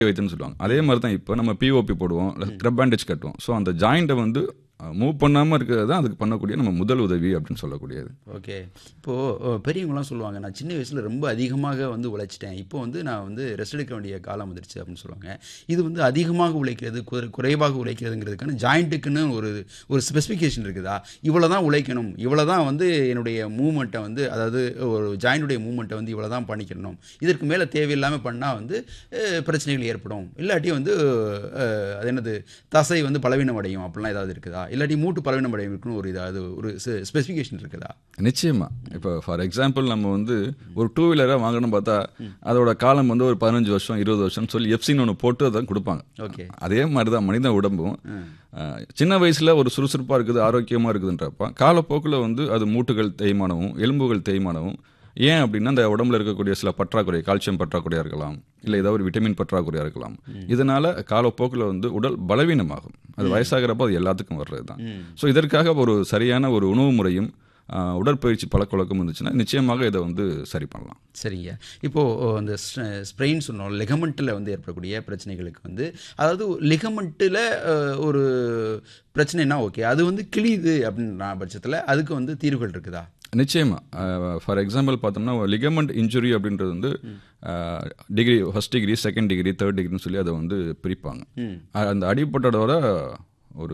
வைத்துன்னு சொல்லுவாங்க அதே மாதிரி தான் இப்போ நம்ம பிஓபி போடுவோம் கிரப் பேண்டேஜ் கட்டுவோம் ஸோ அந்த ஜாயிண்ட்டை வந்து மூவ் பண்ணாமல் இருக்கிறது தான் அதுக்கு பண்ணக்கூடிய நம்ம முதல் உதவி அப்படின்னு சொல்லக்கூடியது ஓகே இப்போது பெரியவங்களாம் சொல்லுவாங்க நான் சின்ன வயசில் ரொம்ப அதிகமாக வந்து உழைச்சிட்டேன் இப்போ வந்து நான் வந்து ரெஸ்ட் எடுக்க வேண்டிய காலம் வந்துடுச்சு அப்படின்னு சொல்லுவாங்க இது வந்து அதிகமாக உழைக்கிறது குறை- குறைவாக உழைக்கிறதுங்கிறதுக்கான ஜாயிண்ட்டுக்குன்னு ஒரு ஒரு ஸ்பெசிஃபிகேஷன் இருக்குதா இவ்வளோ தான் உழைக்கணும் இவ்வளோ தான் வந்து என்னுடைய மூமெண்ட்டை வந்து அதாவது ஒரு ஜாயிண்டுடைய மூமெண்ட்டை வந்து இவ்வளோ தான் பண்ணிக்கணும் இதற்கு மேலே தேவையில்லாமல் பண்ணால் வந்து அஹ், பிரச்சனைகள் ஏற்படும் இல்லாட்டி வந்து அஹ், அது என்னது தசை வந்து பலவீனம் அடையும் அப்படிலாம் ஏதாவது இருக்குதா இல்லாட்டி மூட்டு பலவீனம் அடையும் இருக்குன்னு ஒரு இதாவது ஒரு ஸ்பெசிஃபிகேஷன் இருக்குதா நிச்சயமா இப்போ ஃபார் எக்ஸாம்பிள் நம்ம வந்து ஒரு டூ வீலராக வாங்கணும்னு பார்த்தா அதோட காலம் வந்து ஒரு பதினஞ்சு வருஷம் இருபது வருஷம் சொல்லி எஃப்சின்னு ஒன்று போட்டு அதை கொடுப்பாங்க ஓகே அதே மாதிரி தான் மனித உடம்பும் அஹ், சின்ன வயசுல ஒரு சுறுசுறுப்பாக இருக்குது ஆரோக்கியமாக இருக்குதுன்றப்ப காலப்போக்கில் வந்து அது மூட்டுகள் தேய்மானமும் எலும்புகள் தேய்மானமும் ஏன் அப்படின்னா அந்த உடம்புல இருக்கக்கூடிய சில பற்றாக்குறை கால்சியம் பற்றாக்குறையாக இருக்கலாம் இல்லை ஏதாவது ஒரு விட்டமின் பற்றாக்குறையாக இருக்கலாம் இதனால காலப்போக்கில் வந்து உடல் பலவீனமாகும் அது வயசாகிறப்போ அது எல்லாத்துக்கும் வர்றது தான் ஸோ இதற்காக ஒரு சரியான ஒரு உணவு முறையும் அஹ், உடற்பயிற்சி பழக்கவழக்கம் இருந்துச்சுன்னா நிச்சயமாக இதை வந்து சரி பண்ணலாம் சரிங்க இப்போது அந்த ஸ்ப்ரெயின் சொன்னோம் லெகமெண்ட்டில் வந்து ஏற்படக்கூடிய பிரச்சனைகளுக்கு வந்து அதாவது லிகமெண்ட்டில் ஒரு பிரச்சனைனா ஓகே அது வந்து கிழியுது அப்படின்ற பட்சத்தில் அதுக்கு வந்து தீர்வுகள் இருக்குதா நிச்சயமா ஃபார் எக்ஸாம்பிள் பார்த்தோம்னா லிகமெண்ட் இன்ஜுரி அப்படின்றது வந்து degree first degree second degree third டிகிரின்னு சொல்லி அதை வந்து பிரிப்பாங்க அஹ், அந்த அடிபட்டதோட ஒரு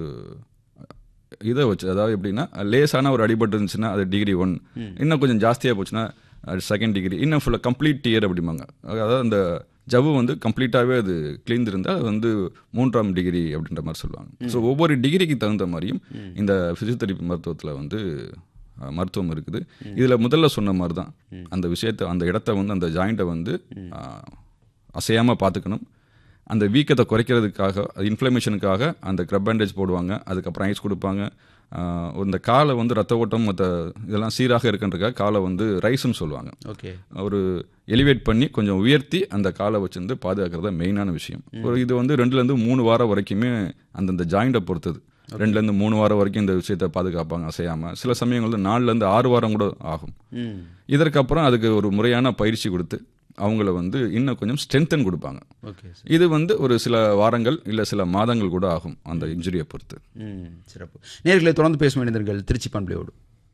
இதை வச்சு அதாவது எப்படின்னா லேசான ஒரு அடிபட்டு இருந்துச்சுன்னா அது டிகிரி ஒன் இன்னும் கொஞ்சம் ஜாஸ்தியாக போச்சுன்னா செகண்ட் டிகிரி இன்னும் ஃபுல்லாக கம்ப்ளீட் டியர் அப்படிம்பாங்க அதாவது அந்த ஜவ்வு வந்து கம்ப்ளீட்டாகவே அது கிளீந்து இருந்தால் அது வந்து மூன்றாம் டிகிரி அப்படின்ற மாதிரி சொல்லுவாங்க ஸோ ஒவ்வொரு டிகிரிக்கு தகுந்த மாதிரியும் இந்த ஃபிசியோதெரப்பி மருத்துவத்தில் வந்து அஹ், மருத்துவம் இருக்குது இதில் முதல்ல சொன்ன மாதிரி தான் அந்த விஷயத்தை அந்த இடத்த வந்து அந்த ஜாயிண்ட்டை வந்து அசையாமல் பார்த்துக்கணும் அந்த வீக்கத்தை குறைக்கிறதுக்காக இன்ஃப்ளமேஷனுக்காக அந்த க்ரப் பேண்டேஜ் போடுவாங்க அதுக்கப்புறம் ஐஸ் கொடுப்பாங்க ஆஹ் இந்த காலை வந்து ரத்த ஓட்டம் மற்ற இதெல்லாம் சீராக இருக்குன்றக்காக காலை வந்து ரைஸ்ன்னு சொல்லுவாங்க ஓகே ஒரு எலிவேட் பண்ணி கொஞ்சம் உயர்த்தி அந்த காலை வச்சிருந்து பாதுகாக்கிறது தான் மெயினான விஷயம் ஒரு இது வந்து ரெண்டுலேருந்து மூணு வாரம் வரைக்குமே அந்தந்த ஜாயிண்டை பொறுத்தது ரெண்டுலேருந்து மூணு வாரம் வரைக்கும் இந்த விஷயத்தை பாதுகாப்பாங்க அசையாமல் சில சமயங்கள் வந்து நாலுலேருந்து ஆறு வாரம் கூட ஆகும் ம் இதற்கப்புறம் அதுக்கு ஒரு முறையான பயிற்சி கொடுத்து அவங்கள வந்து இன்னும் கொஞ்சம் ஸ்ட்ரென்தன் கொடுப்பாங்க ஓகே சார் இது வந்து ஒரு சில வாரங்கள் இல்லை சில மாதங்கள் கூட ஆகும் அந்த இன்ஜுரியை பொறுத்து ம் சிறப்பு நேர்களை தொடர்ந்து பேசும் இணைந்தர்கள் திருச்சி பண்பலையோடு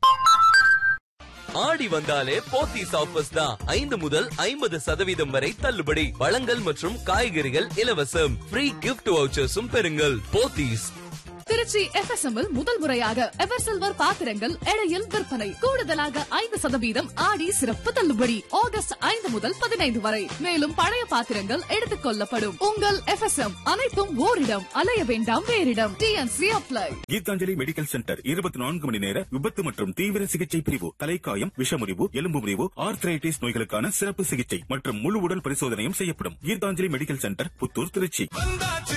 ஆடி வந்தாலே போத்தீஸ் ஆஃபர்ஸ் தான் ஐந்து முதல் ஐம்பது சதவீதம் வரை தள்ளுபடி பழங்கள் மற்றும் காய்கறிகள் இலவசம் ஃப்ரீ கிஃப்ட் வவுச்சர்ஸும் பெறுங்கள் போத்தீஸ் திருச்சி FSM இல் முதல் முறையாக எவர் சில்வர் பாத்திரங்கள் எடையில் விற்பனை கூடுதலாக ஐந்து சதவீதம் ஆடி சிறப்பு தள்ளுபடி ஆகஸ்ட் ஐந்து முதல் பதினைந்து வரை மேலும் பழைய பாத்திரங்கள் எடுத்துக் கொள்ளப்படும் உங்கள் FSM அனைத்தும் ஓரிடம் அலைய வேண்டாம் வேறிடம் T and C apply Geethanjali medical centre இருபத்தி நான்கு மணி நேர விபத்து மற்றும் தீவிர சிகிச்சை பிரிவு தலைக்காயம் விஷமுறிவு எலும்பு முறிவு ஆர்த்ரைட்டிஸ் நோய்களுக்கான சிறப்பு சிகிச்சை மற்றும் முழு உடல் பரிசோதனையும் செய்யப்படும் கீதாஞ்சலி மெடிக்கல் சென்டர் புத்தூர் திருச்சி